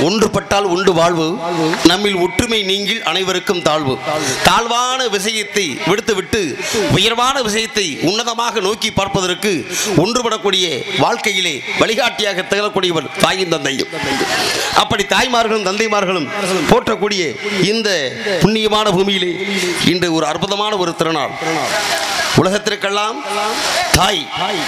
ஒன்றுபட்டால் உண்டு வாழ்வு நம்மில் ஒற்றுமை நீங்கில் அனைவருக்கும் தாழ்வு தாழ்வான விஷயத்தை விடுத்துவிட்டு உயர்வான விஷயத்தை உன்னதமாக நோக்கி பார்ப்பதற்கு ஒன்றுபடக்கூடிய வாழ்க்கையிலே வழிகாட்டியாக திகழக்கூடியவர் தாயும் தந்தையும் அப்படி தாய்மார்களும் தந்தைமார்களும் போற்றக்கூடிய இந்த புண்ணியமான பூமியிலே இன்று ஒரு அற்புதமான ஒரு திருநாள் உலகத்திற்கெல்லாம் தாய்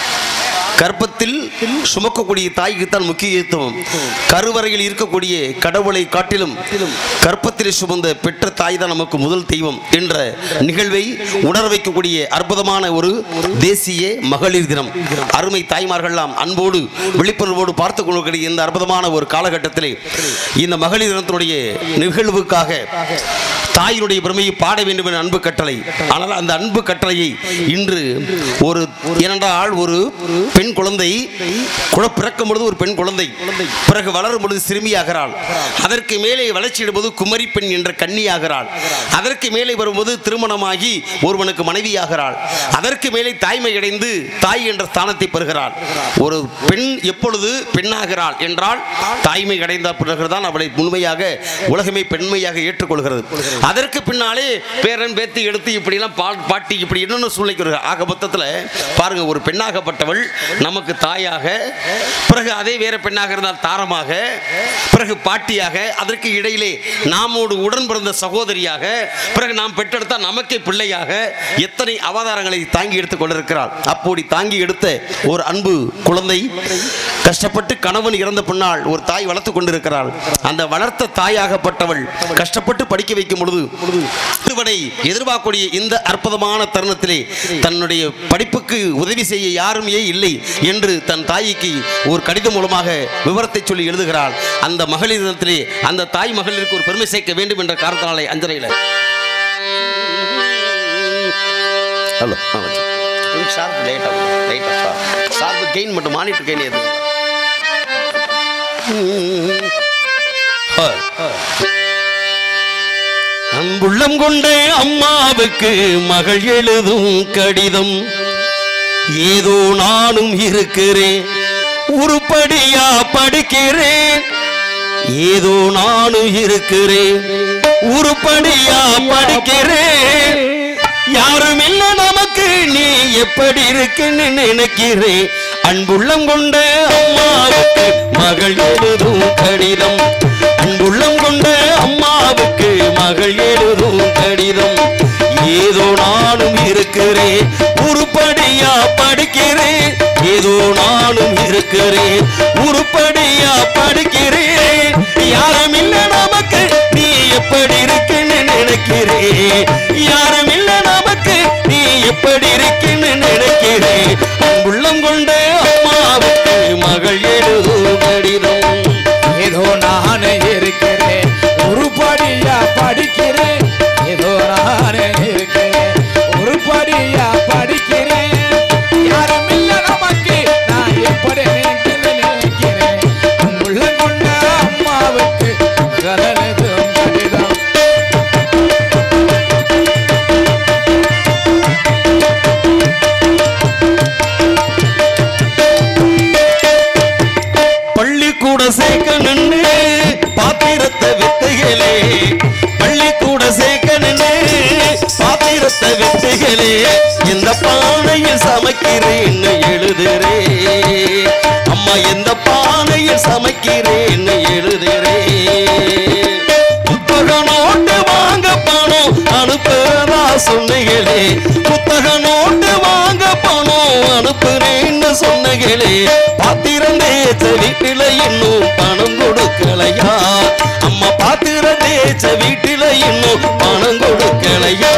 கர்ப்பத்தில் சுமக்கக்கூடிய தாய்க்குத்தான் முக்கியத்துவம் கருவறையில் இருக்கக்கூடிய கடவுளை காட்டிலும் கர்ப்பத்தில் சுமந்த பெற்ற தாய் தான் நமக்கு முதல் தெய்வம் என்ற நிகழ்வை உணர வைக்கக்கூடிய அற்புதமான ஒரு தேசிய மகளிர் தினம் அருமை தாய்மார்கள்லாம் அன்போடு விழிப்புணர்வோடு பார்த்து கொண்டிருக்கிற இந்த அற்புதமான ஒரு காலகட்டத்திலே இந்த மகளிர் தினத்தினுடைய நிகழ்வுக்காக தாயினுடைய பெருமையை பாட வேண்டும் என்ற அன்பு கட்டளை ஆனால் அந்த அன்பு கட்டளையை இன்று ஒரு இரண்டாள் ஒரு பெண் குழந்தை குழ பிறக்கும் பொழுது ஒரு பெண் குழந்தை பிறகு வளரும் பொழுது சிறுமியாகிறாள் அதற்கு மேலே வளர்ச்சியிடும்போது குமரி பெண் என்ற கன்னியாகிறாள் அதற்கு மேலே வரும்போது திருமணமாகி ஒருவனுக்கு மனைவியாகிறாள் அதற்கு மேலே தாய்மை அடைந்து தாய் என்ற ஸ்தானத்தை பெறுகிறாள் ஒரு பெண் எப்பொழுது பெண்ணாகிறாள் என்றால் தாய்மை அடைந்த பிறகுதான் அவளை உண்மையாக உலகமே பெண்மையாக ஏற்றுக்கொள்கிறது அதற்கு பின்னாலே பேரன் பேத்தி எடுத்து இப்படிலாம் பா பாட்டி இப்படி என்னென்ன சூழ்நிலைக்கு வருகிறார். ஆக மொத்தத்தில் பாருங்க ஒரு பெண்ணாகப்பட்டவள் நமக்கு தாயாக பிறகு அதே வேற பெண்ணாக இருந்தால் தாரமாக பிறகு பாட்டியாக அதற்கு இடையிலே நாமோடு உடன் பிறந்த சகோதரியாக பிறகு நாம் பெற்றெடுத்தால் நமக்கே பிள்ளையாக எத்தனை அவதாரங்களை தாங்கி எடுத்துக் கொண்டிருக்கிறாள் அப்படி தாங்கி எடுத்த ஒரு அன்பு குழந்தை கஷ்டப்பட்டு கணவன் இறந்த பின்னால் ஒரு தாய் வளர்த்து கொண்டிருக்கிறாள் அந்த வளர்த்த தாயாகப்பட்டவள் கஷ்டப்பட்டு படிக்க வைக்கும் பொழுது இவனை எதிர்பார்க்கக்கூடிய இந்த அற்புதமான தருணத்திலே தன்னுடைய படிப்புக்கு உதவி செய்ய யாருமே இல்லை என்று தன் தாய்க்கு ஒரு கடிதம் மூலமாக விவரத்தை சொல்லி எழுதுகிறாள் அந்த மகளிர் தினத்திலே அந்த தாய் மகளிருக்கு ஒரு பெருமை சேர்க்க வேண்டும் என்ற காரணத்தினாலே அஞ்சலையில் ஹலோ ஷார்ப் லைட் ஆகும் லைட் ஷார்ப் கெயின் மட்டும் மானிட்டர் கெயின் எது அன்புள்ளம் கொண்ட அம்மாவுக்கு மகள் எழுதும் கடிதம் ஏதோ நானும் இருக்கிறேன் உருப்படியா படிக்கிறேன் ஏதோ நானும் இருக்கிறேன் உருப்படியா படிக்கிறேன் யாரும் இல்ல நமக்கு நீ எப்படி இருக்குன்னு நினைக்கிறேன் அன்புள்ளம் கொண்ட அம்மாவுக்கு மகள் எழுதும் கடிதம் அன்புள்ளம் கொண்ட அம்மாவுக்கு மகள் எழுதும் கடிதம் ஏதோ நானும் இருக்கிறேன் உருப்படியா படிக்கிறேன் ஏதோ நானும் இருக்கிறேன் உருப்படியா படிக்கிறேன் யாரும் இல்ல நமக்கு நீ எப்படி இருக்குன்னு நினைக்கிறேன் யாரும் இல்ல நமக்கு நீ எப்படி இருக்குன்னு நினைக்கிறேன் அன்புள்ளம் கொண்ட அம்மாவுக்கு மகள் எழுதும் கடிதம் ஏதோ நான் இருக்கிறேன் உருப்படியா படிக்கிறேன் ஏதோ நான் இருக்கிறேன் உருப்படியா படிக்கிறேன் யாரும் இல்ல நமக்கு நான் எப்படி நினைக்கிறேன் நினைக்கிறேன் உள்ள கொண்ட அம்மாவுக்கு கலனதும் கடிதம் பள்ளிக்கூட சேர்க்க நின்று பாத்திரத்தை வித்தைகளே பள்ளிக்கூட சேர்க்க நின்று பாத்திரத்தை வித்தைகளே எந்த பானையில் சமைக்கிறேன்னு எழுதுறே அம்மா எந்த பானையில் சமைக்கிறேன்னு எழுதுறே புத்தக நோட்டு வாங்க பணம் அனுப்புறதா சொன்னீங்களே புத்தக நோட்டு வாங்க பணம் அனுப்புறேன்னு சொன்னீங்களே பாத்திரம் தேய்ச்ச வீட்டுல இன்னும் பணம் கொடுக்கலையா அம்மா பாத்திரம் தேய்ச்ச வீட்டுல இன்னும் பணம் கொடுக்கலையா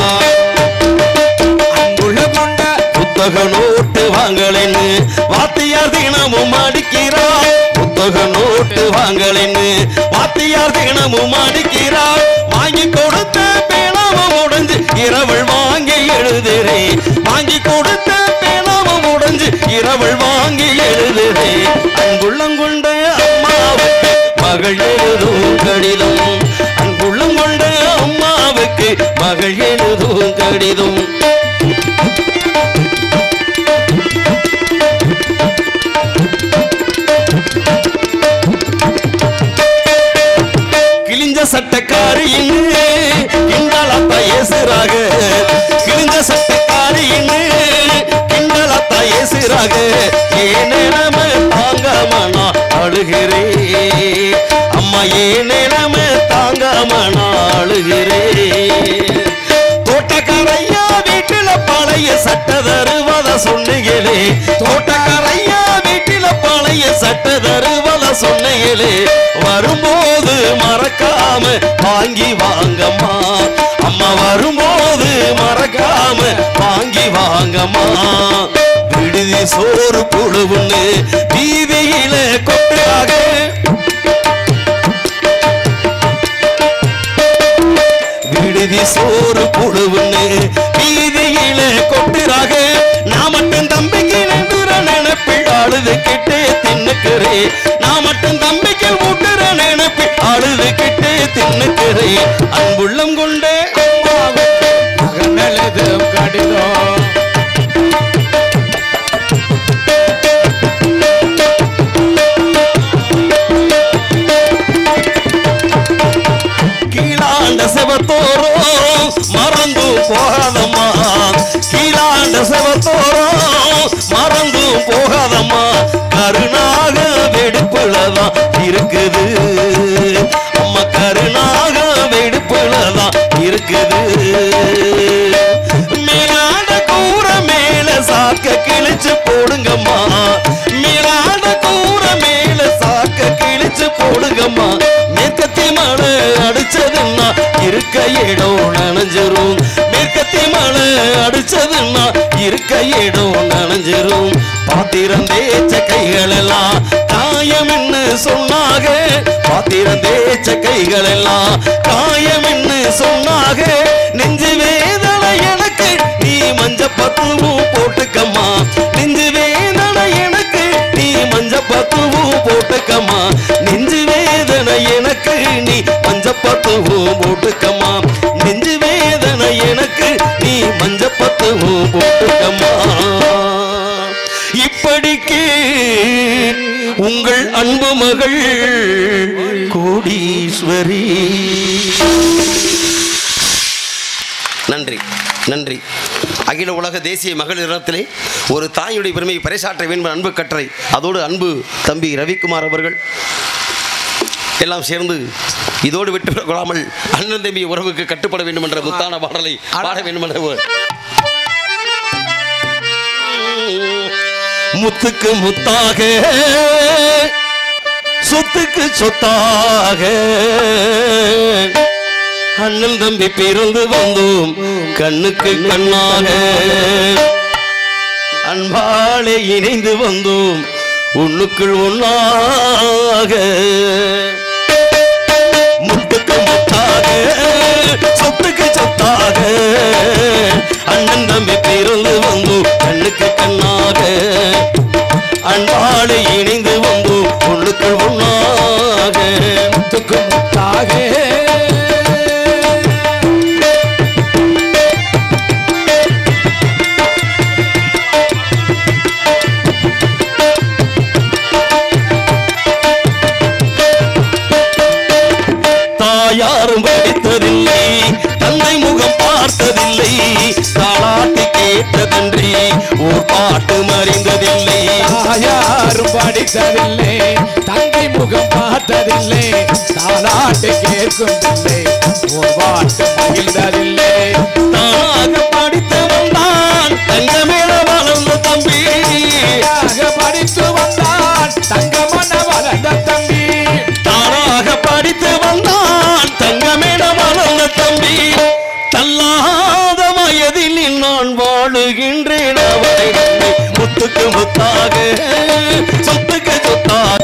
உள்ள கொண்ட புத்தக நோட்டு வாங்கலைன்னு வாத்தியார் தினமும் அடிக்கிறார் புத்தக நோட்டு வாங்கலைன்னு வாத்தியார் தினமும் அடிக்கிறார் வாங்கி கொடுத்த பேனாவும் உடைஞ்சு இரவல் வாங்கி எழுதுறேன் வாங்கி கொடுத்த பேனாவும் உடைஞ்சு இரவல் வாங்கி எழுதுறேன் அன்புள்ளம் கொண்ட அம்மாவுக்கு மகள் எழுதும் கடிதம் அன்புள்ளம் கொண்ட அம்மாவுக்கு மகள் எழுதும் கடிதம் சட்டக்காரின்னு கிண்டலத்தா ஏசுறாக கிழிஞ்ச சட்டக்காரின்னு கிண்டலத்தா ஏசுறாக ஏனே நம்ம தாங்காம நான் அழுகிறேன் அம்மா ஏனே நம்ம தாங்காம நான் அழுகிறேன் தோட்டக்காரையா வீட்டுல பழைய சட்டை தருவத சொன்னீங்களே தோட்டக்காரையா வீட்டில பழைய சட்டை தருவத சொன்னீங்களே வரும்போது மறக்காம வாங்கி வாங்கம்மா அம்மா வரும்போது மறக்காம வாங்கி வாங்கம்மா விடுதி சோறு புழுவுன்னு வீதியில கொட்டாக விடுதி சோறு புழுவுன்னு வீதியில கொட்டுறாக நான் மட்டும் தம்பிக்கு நின்றுற நினைப்பில் அழுது கிட்டே தின்னுக்கிறேன் நான் மட்டும் தம்பிக்கு ஊட்டுற நினைப்பில் அழுது கிட்டே தின்னுக்கிறேன் அன்புள்ளம் கொண்டே மகன் எழுதும் கடிதம் கீழாண்ட செவத்தோரோ மறந்து போகாதம்மா கீழாண்ட செவத்தோரோ மறந்து போகாதம்மா கருணாக வெடிப்புலதான் இருக்குது அம்மா கருணாக வெடிப்புலதான் இருக்குது மேலாட கூற மேல சாக்க கிழிச்சு போடுங்கம்மா மேலாட கூற மேல சாக்க கிழிச்சு போடுங்கம்மா மேற்கத்தி மழை அடிச்சதுன்னா இருக்க இடம் நனைஞ்சிரும் மேற்கத்தி மழை அடிச்சதுன்னா இருக்க இடம் நனைஞ்சிரும் பாத்திரம் தேய்ச்ச கைகள் எல்லாம் காயம் என்ன சொன்னாக பாத்திரம் தேய்ச்ச கைகள் எல்லாம் காயம் என்ன சொன்னாக நெஞ்சு வேதனை எனக்கு நீ மஞ்ச பத்துவும் போட்டுக்கம்மா நெஞ்சு வேதனை எனக்கு நீ மஞ்ச பத்துவும் போட்டுக்கம்மா நெஞ்சு வேதனை எனக்கு நீ மஞ்ச பத்துவும் போட்டுக்கம்மா நெஞ்சு வேதனை எனக்கு நீ மஞ்ச பத்துவும் போட்டுக்கம்மா இப்படிக்கு உங்கள் அன்பு மகள் கோடீஸ்வரி நன்றி நன்றி அகில உலக தேசிய மகளிர் தினத்திலே ஒரு தாயுடைய பெருமையை பறைசாற்ற வேண்டும் அன்பு கட்டளை அதோடு அன்பு தம்பி ரவிக்குமார் அவர்கள் எல்லாம் சேர்ந்து இதோடு விட்டு கொள்ளாமல் அண்ணன் தம்பி உறவுக்கு கட்டுப்பட வேண்டும் என்ற முத்தான பாடலை பாட வேண்டும் என்ற ஒரு- முத்துக்கு முத்தாக சொத்துக்கு சொத்தாக அண்ணன் தம்பி பிறந்து வந்தோம் கண்ணுக்கு கண்ணாக அன்பாலே இணைந்து வந்தோம் உன்னுக்குள் ஒன்னாக முத்துக்கு முத்தாக சொத்துக்கு சொத்தாக அண்ணன் தம்பி பிறந்து வந்தோம் கண்ணுக்கு கண்ணாக அன்பாலே இணைந்து வந்தோம் உன்னுக்குள் ஒன்னாக முத்துக்கு முத்தாக தாயாரும் படித்ததில்லை தந்தை முகம் பார்த்ததில்லை தாளாட்டி கேட்டதன்றி ஓர் பாட்டு மறிந்ததில்லை யாரும் படித்ததில்லை தங்கை முகம் பார்த்ததில்லை தாலாட்டு கேட்கும்தில்லை ஒரு பாட்டு மகிழ்ந்ததில்லை தானாக படித்தவன் தான் தங்கமேல வளர்ந்த தம்பி யாக படித்து வந்தான் தங்கமன வளர்ந்த தம்பி தானாக படித்து வந்தான் தங்கமேல வளர்ந்த தம்பி தள்ளாத வயதில் நான் வாழுகின்றேன் அவரை எண்ணி முத்துக்கு முத்தாக சொத்துக்கு சொத்தாக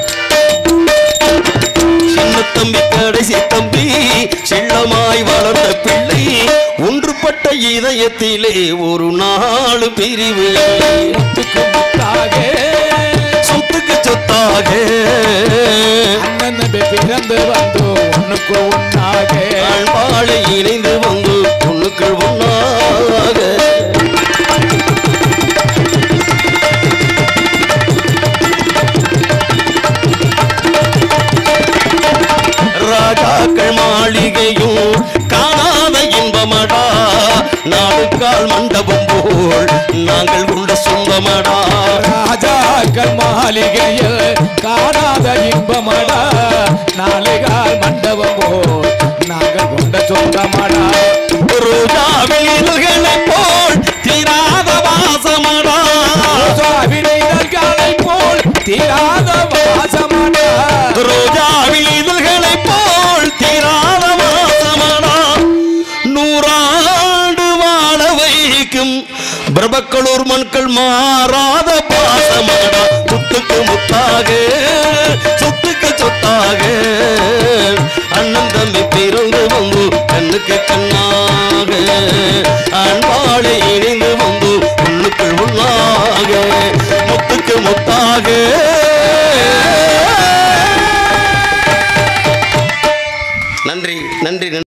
சின்ன தம்பி கடைசி தம்பி செல்லமாய் வளர்ந்த பிள்ளை ஒன்றுபட்ட இதயத்திலே ஒரு நாள் பிரிவு இல்லை. முத்துக்கு முத்தாக சொத்துக்கு சொத்தாக அண்ணன் தம்பி பிறந்து வந்தோ ஒண்ணுக்கு ஒன்னாக வாழ்வாழை இணைந்து வந்து பொண்ணுக்கள் ஒன்றாக ராஜாக்கள் மாளிகை நாலுகால் மண்டபம் போல் நாங்கள் கொண்ட சொந்தமடா ராஜாக்கள் மாளிகையில் காணாத இன்பமடா நாளைகால் மண்டபம் போல் நாங்கள் கொண்ட சொந்தமடா ரோஜாவில் இதழ்களைப் போல் தீராத வாசமடா வினைதல்களை போல் தீராத வாசமடா ரோஜாவில் இதழ்களைப் போல் தீராத வாசமடா நூறாண்டு வாழ வைக்கும் பிரபக்களூர் மண்கள் மாறாத பாசமடா முத்துக்கு முத்தாக சொத்துக்கு சொத்தாக அண்ணன் தம்பி பிறந்து வந்து கண்ணுக்கு கண்ணாக அன்பாளை இணைந்து வந்து உள்ளுக்குள் உள்ளாக முத்துக்கு முத்தாக நன்றி நன்றி நன்றி